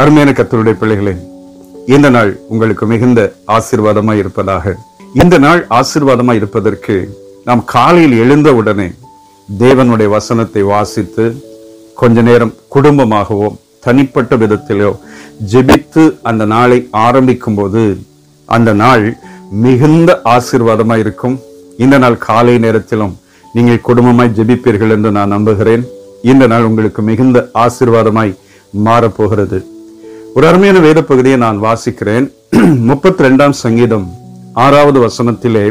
அருமையான கத்தருடைய பிள்ளைகளே இந்த நாள் உங்களுக்கு மிகுந்த ஆசீர்வாதமாய் இருப்பதாக இந்த நாள் ஆசீர்வாதமாய் இருப்பதற்கு நாம் காலையில் எழுந்த உடனே தேவனுடைய வசனத்தை வாசித்து கொஞ்ச நேரம் குடும்பமாகவோ தனிப்பட்ட விதத்திலோ ஜெபித்து அந்த நாளை ஆரம்பிக்கும் போது அந்த நாள் மிகுந்த ஆசீர்வாதமாய் இருக்கும் இந்த நாள் காலை நேரத்திலும் நீங்கள் குடும்பமாய் ஜெபிப்பீர்கள் என்று நான் நம்புகிறேன் இந்த நாள் உங்களுக்கு மிகுந்த ஆசீர்வாதமாய் மாறப்போகிறது ஒரு அருமையான வேத பகுதியை நான் வாசிக்கிறேன் முப்பத்தி ரெண்டாம் சங்கீதம் ஆறாவது வசனத்திலே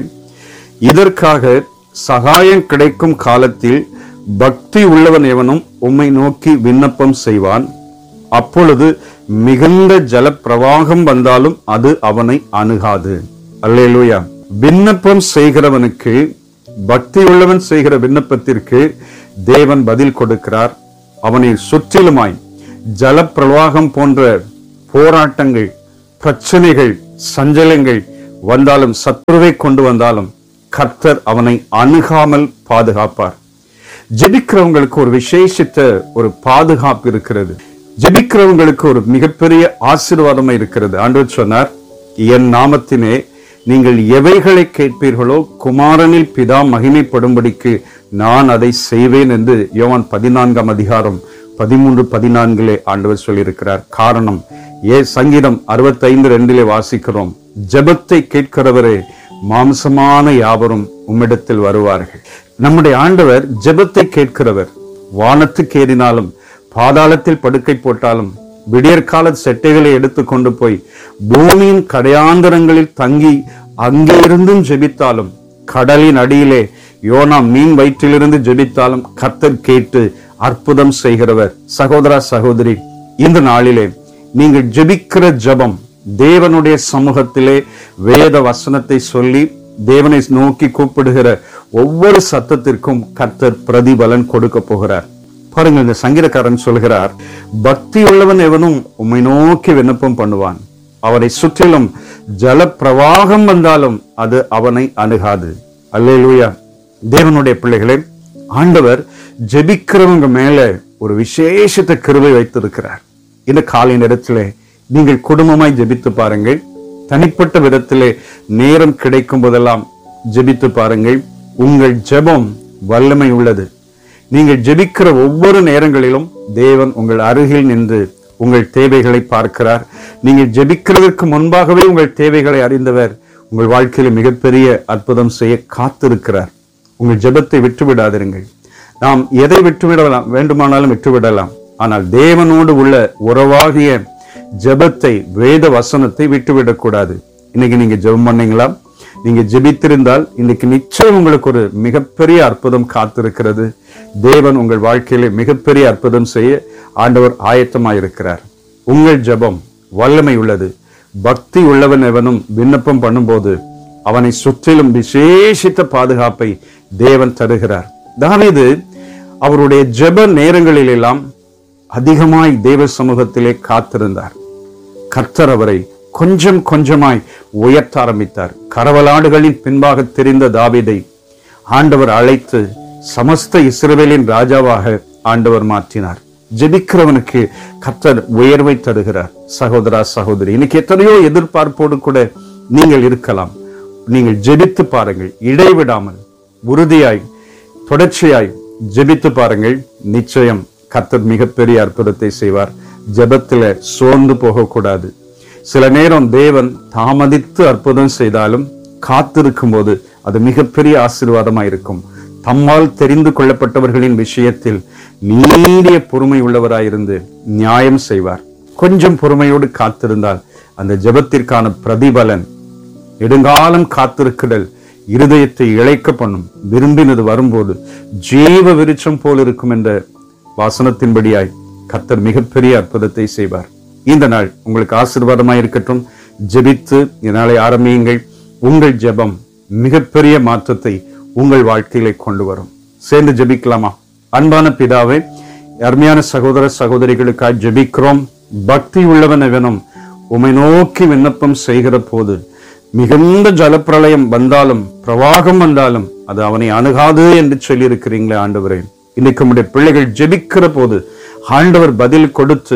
இதற்காக சகாயம் கிடைக்கும் காலத்தில் பக்தி உள்ளவன் எவனும் உம்மை நோக்கி விண்ணப்பம் செய்வான் அப்பொழுது மிகுந்த ஜல பிரவாகம் வந்தாலும் அது அவனை அணுகாது அல்லேலூயா விண்ணப்பம் செய்கிறவனுக்கு பக்தி உள்ளவன் செய்கிற விண்ணப்பத்திற்கு தேவன் பதில் கொடுக்கிறார் அவனை சுற்றிலுமாய் ஜல பிரவாகம் போன்ற போராட்டங்கள் பிரச்சனைகள் சஞ்சலங்கள் வந்தாலும் சத்துருவை கொண்டு வந்தாலும் கர்த்தர் அவனை அணுகாமல் பாதுகாப்பார் ஜெபிக்கிறவங்களுக்கு ஒரு விசேஷித்த ஒரு பாதுகாப்பு இருக்கிறது ஜெபிக்கிறவங்களுக்கு ஒரு மிகப்பெரிய ஆசீர்வாதம் இருக்கிறது ஆண்டவர் சொன்னார் என் நாமத்தினே நீங்கள் எவைகளை கேட்பீர்களோ குமாரனில் பிதா மகிமைப்படும்படிக்கு நான் அதை செய்வேன் என்று யோவான் பதினான்காம் அதிகாரம் பதிமூன்று பதினான்கிலே ஆண்டவர் சொல்லியிருக்கிறார் காரணம் ஏ சங்கீதம் அறுபத்தைந்து ரெண்டிலே வாசிக்கிறோம் ஜெபத்தை கேட்கிறவரே மாம்சமான யாவரும் உம்மிடத்தில் வருவார்கள் நம்முடைய ஆண்டவர் ஜெபத்தை கேட்கிறவர் வானத்துக்கு ஏறினாலும் பாதாளத்தில் படுக்கை போட்டாலும் விடியற்கால செட்டைகளை எடுத்து கொண்டு போய் பூமியின் கடையாந்தரங்களில் தங்கி அங்கே இருந்தும் ஜெபித்தாலும் கடலின் அடியிலே யோனா மீன் வயிற்றிலிருந்து ஜெபித்தாலும் கர்த்தர் கேட்டு அற்புதம் செய்கிறவர் சகோதரா சகோதரி இந்த நாளிலே நீங்கள் ஜெபிக்கிற ஜெபம் தேவனுடைய சமூகத்திலே வேத வசனத்தை சொல்லி தேவனை நோக்கி கூப்பிடுகிற ஒவ்வொரு சத்தத்திற்கும் கர்த்தர் பிரதிபலன் கொடுக்க போகிறார் பாருங்க இந்த சங்கீதக்காரன் சொல்கிறார் பக்தி உள்ளவன் எவனும் உம்மை நோக்கி விண்ணப்பம் பண்ணுவான் அவரை சுற்றிலும் ஜல பிரவாகம் வந்தாலும் அது அவனை அணுகாது அல்லேலூயா தேவனுடைய பிள்ளைகளே ஆண்டவர் ஜெபிக்கிறவங்க மேல ஒரு விசேஷத்த கிருபை வைத்திருக்கிறார் இந்த காலை நேரத்திலே நீங்கள் குடும்பமாய் ஜெபித்து பாருங்கள் தனிப்பட்ட விதத்திலே நேரம் கிடைக்கும் போதெல்லாம் ஜெபித்து பாருங்கள் உங்கள் ஜெபம் வல்லமை உள்ளது நீங்கள் ஜெபிக்கிற ஒவ்வொரு நேரங்களிலும் தேவன் உங்கள் அருகில் நின்று உங்கள் தேவைகளை பார்க்கிறார் நீங்கள் ஜெபிக்கிறதற்கு முன்பாகவே உங்கள் தேவைகளை அறிந்தவர் உங்கள் வாழ்க்கையில மிகப்பெரிய அற்புதம் செய்ய காத்திருக்கிறார் உங்கள் ஜெபத்தை விட்டுவிடாதிருங்கள் நாம் எதை விட்டுவிடலாம் வேண்டுமானாலும் விட்டுவிடலாம் ஆனால் தேவனோடு உள்ள உறவாகிய ஜெபத்தை வேத வசனத்தை விட்டுவிடக்கூடாது இன்னைக்கு நீங்க ஜெபம் பண்ணீங்களா நீங்க ஜெபித்திருந்தால் இன்னைக்கு நிச்சயம் உங்களுக்கு ஒரு மிகப்பெரிய அற்புதம் காத்திருக்கிறது தேவன் உங்கள் வாழ்க்கையிலே மிகப்பெரிய அற்புதம் செய்ய ஆண்டவர் ஆயத்தமாயிருக்கிறார் உங்கள் ஜெபம் வல்லமை உள்ளது பக்தி உள்ளவன் எவனும் விண்ணப்பம் பண்ணும்போது அவனை சுற்றிலும் விசேஷித்த பாதுகாப்பை தேவன் தருகிறார் தாவீது அவருடைய ஜெப நேரங்களிலெல்லாம் அதிகமாய் தேவ சமூகத்திலே காத்திருந்தார் கர்த்தர் அவரை கொஞ்சம் கொஞ்சமாய் உயர்த்த ஆரம்பித்தார் கரவலாடுகளின் பின்பாக தெரிந்த தாவீதை ஆண்டவர் அழைத்து சமஸ்த இஸ்ரவேலின் ராஜாவாக ஆண்டவர் மாற்றினார் ஜெபிக்கிறவனுக்கு கர்த்தர் உயர்வை தருகிறார் சகோதரா சகோதரி இன்னைக்கு எத்தனையோ எதிர்பார்ப்போடு கூட நீங்கள் இருக்கலாம் நீங்கள் ஜெபித்து பாருங்கள் இடைவிடாமல் உறுதியாய் தொடர்ச்சியாய் ஜெபித்து பாருங்கள் நிச்சயம் கர்த்தர் மிகப்பெரிய அற்புதத்தை செய்வார் ஜெபத்துல சோர்ந்து போகக்கூடாது சில நேரம் தேவன் தாமதித்து அற்புதம் செய்தாலும் காத்திருக்கும் போது அது மிகப்பெரிய ஆசீர்வாதமா இருக்கும் தம்மால் தெரிந்து கொள்ளப்பட்டவர்களின் விஷயத்தில் நீடிய பொறுமை உள்ளவராயிருந்து நியாயம் செய்வார் கொஞ்சம் பொறுமையோடு காத்திருந்தால் அந்த ஜெபத்திற்கான பிரதிபலன் நெடுங்காலம் காத்திருக்குதல் இருதயத்தை இழைக்க பண்ணும் விரும்பினது வரும்போது ஜீவ விருட்சம் போல் இருக்கும் என்ற வாசனத்தின்படியாய் கர்த்தர் மிகப்பெரிய அற்புதத்தை செய்வார் இந்த நாள் உங்களுக்கு ஆசீர்வாதமாய் இருக்கட்டும் ஜெபித்து இந்த நாளை ஆரம்பியுங்கள் உங்கள் ஜெபம் மிகப்பெரிய மாற்றத்தை உங்கள் வாழ்க்கையிலே கொண்டு வரும் சேர்ந்து ஜெபிக்கலாமா அன்பான பிதாவே அருமையான சகோதர சகோதரிகளுக்காய் ஜெபிக்கிறோம் பக்தி உள்ளவன் எவனும் உமை நோக்கி விண்ணப்பம் செய்கிற போது மிகுந்த ஜலப்பிரளயம் வந்தாலும் பிரவாகம் வந்தாலும் அது அவனை அணுகாது என்று சொல்லியிருக்கிறீங்களே ஆண்டவரே இன்னைக்கு உம்முடைய பிள்ளைகள் ஜெபிக்கிற போது ஆண்டவர் பதில் கொடுத்து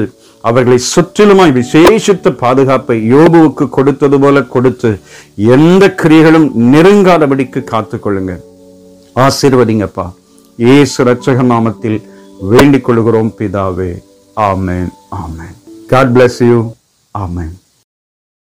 அவர்களை சுற்றிலுமாய் விசேஷித்த பாதுகாப்பை யோபுவுக்கு கொடுத்தது போல கொடுத்து எந்த கிரியைகளும் நெருங்காதபடிக்கு காத்துக்கொள்ளுங்க ஆசீர்வதிங்கப்பா இயேசு ரட்சக நாமத்தில் வேண்டிக் கொள்கிறோம் பிதாவே amen amen God bless you amen